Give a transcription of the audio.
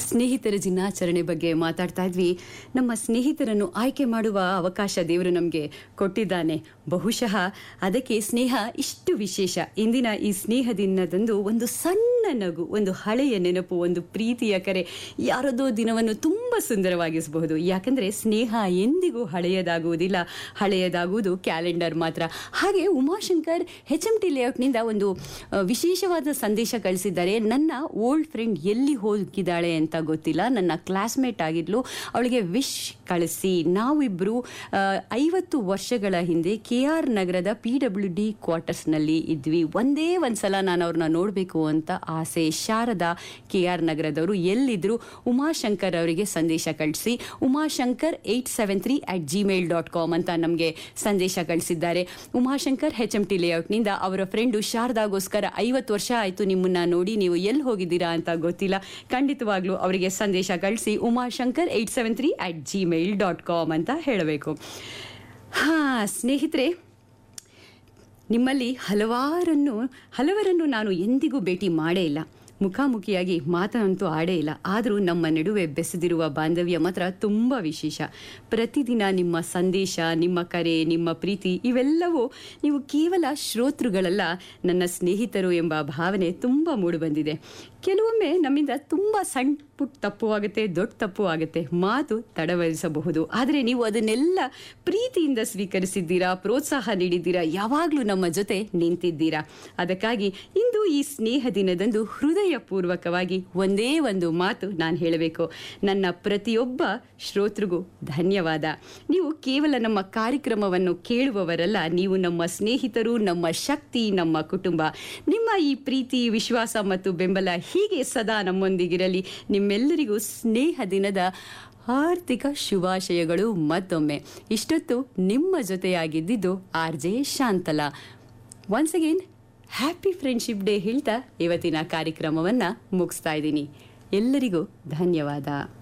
ಸ್ನೇಹಿತರ ದಿನಾಚರಣೆ ಬಗ್ಗೆ ಮಾತಾಡ್ತಾ ಇದ್ವಿ ನಮ್ಮ ಸ್ನೇಹಿತರನ್ನು ಆಯ್ಕೆ ಮಾಡುವ ಅವಕಾಶ ದೇವರು ನಮಗೆ ಕೊಟ್ಟಿದ್ದಾನೆ ಬಹುಶಃ ಅದಕ್ಕೆ ಸ್ನೇಹ ಇಷ್ಟು ವಿಶೇಷ ಇಂದಿನ ಈ ಸ್ನೇಹ ದಿನದಂದು ಒಂದು ಸಣ್ಣ ನಗು ಒಂದು ಹಳೆಯ ನೆನಪು ಒಂದು ಪ್ರೀತಿಯ ಕರೆ ಯಾರದೋ ದಿನವನ್ನು ತುಂಬ ಸುಂದರವಾಗಿಸಬಹುದು ಯಾಕಂದ್ರೆ ಸ್ನೇಹ ಎಂದಿಗೂ ಹಳೆಯದಾಗುವುದಿಲ್ಲ ಹಳೆಯದಾಗುವುದು ಕ್ಯಾಲೆಂಡರ್ ಮಾತ್ರ ಹಾಗೆ ಉಮಾಶಂಕರ್ ಹೆಚ್ ಎಂ ಟಿ ಲೇಔಟ್ನಿಂದ ಒಂದು ಆ, ವಿಶೇಷವಾದ ಸಂದೇಶ ಕಳಿಸಿದ್ದಾರೆ ನನ್ನ ಓಲ್ಡ್ ಫ್ರೆಂಡ್ ಎಲ್ಲಿ ಹೋಗಿದ್ದಾಳೆ ಅಂತ ಗೊತ್ತಿಲ್ಲ ನನ್ನ ಕ್ಲಾಸ್ಮೇಟ್ ಆಗಿದ್ಲು ಅವಳಿಗೆ ವಿಶ್ ಕಳಿಸಿ ನಾವಿಬ್ಬರು ಐವತ್ತು ವರ್ಷಗಳ ಹಿಂದೆ ಕೆ ಆರ್ ನಗರದ ಪಿ ಡಬ್ಲ್ಯೂ ಡಿ ಕ್ವಾರ್ಟರ್ಸ್ನಲ್ಲಿ ಇದ್ವಿ ಒಂದೇ ಒಂದ್ಸಲ ನಾನು ಅವ್ರನ್ನ ನೋಡಬೇಕು ಅಂತ ಆಸೆ ಶಾರದಾ ಕೆ ಆರ್ ನಗರದವರು ಎಲ್ಲಿದ್ರು ಉಮಾಶಂಕರ್ ಅವರಿಗೆ ಸಂದೇಶ ಕಳಿಸಿ Umashankar eight seven three at Gmail dot com ಅಂತ ನಮಗೆ ಸಂದೇಶ ಕಳಿಸಿದ್ದಾರೆ ಉಮಾಶಂಕರ್ ಹೆಚ್ ಎಂ ಟಿ ಲೇಔಟ್ನಿಂದ ಅವರ ಫ್ರೆಂಡು ಶಾರದಾಗೋಸ್ಕರ ಐವತ್ತು ವರ್ಷ ಆಯಿತು ನಿಮ್ಮನ್ನ ನೋಡಿ ನೀವು ಎಲ್ಲಿ ಹೋಗಿದ್ದೀರಾ ಅಂತ ಗೊತ್ತಿಲ್ಲ ಖಂಡಿತವಾಗ್ಲೂ ಅವರಿಗೆ ಸಂದೇಶ ಕಳಿಸಿ Umashankar eight seven three at Gmail dot com ಅಂತ ಹೇಳಬೇಕು ಹಾ ಸ್ನೇಹಿತರೆ ನಿಮ್ಮಲ್ಲಿ ಹಲವಾರನ್ನು ಹಲವರನ್ನು ನಾನು ಎಂದಿಗೂ ಭೇಟಿ ಮಾಡೇ ಇಲ್ಲ ಮುಖಾಮುಖಿಯಾಗಿ ಮಾತನಂತೂ ಆಡೇ ಇಲ್ಲ ಆದರೂ ನಮ್ಮ ನಡುವೆ ಬೆಸೆದಿರುವ ಬಾಂಧವ್ಯ ಮಾತ್ರ ತುಂಬ ವಿಶೇಷ ಪ್ರತಿದಿನ ನಿಮ್ಮ ಸಂದೇಶ ನಿಮ್ಮ ಕರೆ ನಿಮ್ಮ ಪ್ರೀತಿ ಇವೆಲ್ಲವೂ ನೀವು ಕೇವಲ ಶ್ರೋತೃಗಳಲ್ಲ ನನ್ನ ಸ್ನೇಹಿತರು ಎಂಬ ಭಾವನೆ ತುಂಬ ಮೂಡಿಬಂದಿದೆ ಕೆಲವೊಮ್ಮೆ ನಮ್ಮಿಂದ ತುಂಬ ಸಣ್ಣ ಪುಟ್ಟ ತಪ್ಪು ಆಗುತ್ತೆ ದೊಡ್ಡ ತಪ್ಪು ಆಗುತ್ತೆ ಮಾತು ತಡವರಿಸಬಹುದು ಆದರೆ ನೀವು ಅದನ್ನೆಲ್ಲ ಪ್ರೀತಿಯಿಂದ ಸ್ವೀಕರಿಸಿದ್ದೀರಾ ಪ್ರೋತ್ಸಾಹ ನೀಡಿದ್ದೀರಾ ಯಾವಾಗಲೂ ನಮ್ಮ ಜೊತೆ ನಿಂತಿದ್ದೀರಾ ಅದಕ್ಕಾಗಿ ಇಂದು ಈ ಸ್ನೇಹ ದಿನದಂದು ಹೃದಯಪೂರ್ವಕವಾಗಿ ಒಂದೇ ಒಂದು ಮಾತು ನಾನು ಹೇಳಬೇಕು ನನ್ನ ಪ್ರತಿಯೊಬ್ಬ ಶ್ರೋತೃಗೂ ಧನ್ಯವಾದ ನೀವು ಕೇವಲ ನಮ್ಮ ಕಾರ್ಯಕ್ರಮವನ್ನು ಕೇಳುವವರಲ್ಲ ನೀವು ನಮ್ಮ ಸ್ನೇಹಿತರು ನಮ್ಮ ಶಕ್ತಿ ನಮ್ಮ ಕುಟುಂಬ ನಿಮ್ಮ ಈ ಪ್ರೀತಿ ವಿಶ್ವಾಸ ಮತ್ತು ಬೆಂಬಲ ಹೀಗೆ ಸದಾ ನಮ್ಮೊಂದಿಗಿರಲಿ ನಿಮ್ಮೆಲ್ಲರಿಗೂ ಸ್ನೇಹ ದಿನದ ಆರ್ಥಿಕ ಶುಭಾಶಯಗಳು ಮತ್ತೊಮ್ಮೆ ಇಷ್ಟೊತ್ತು ನಿಮ್ಮ ಜೊತೆಯಾಗಿದ್ದಿದ್ದು R J Shantala once again happy friendship day ಹೇಳ್ತಾ ಇವತ್ತಿನ ಕಾರ್ಯಕ್ರಮವನ್ನು ಮುಗಿಸ್ತಾ ಇದ್ದೀನಿ ಎಲ್ಲರಿಗೂ ಧನ್ಯವಾದ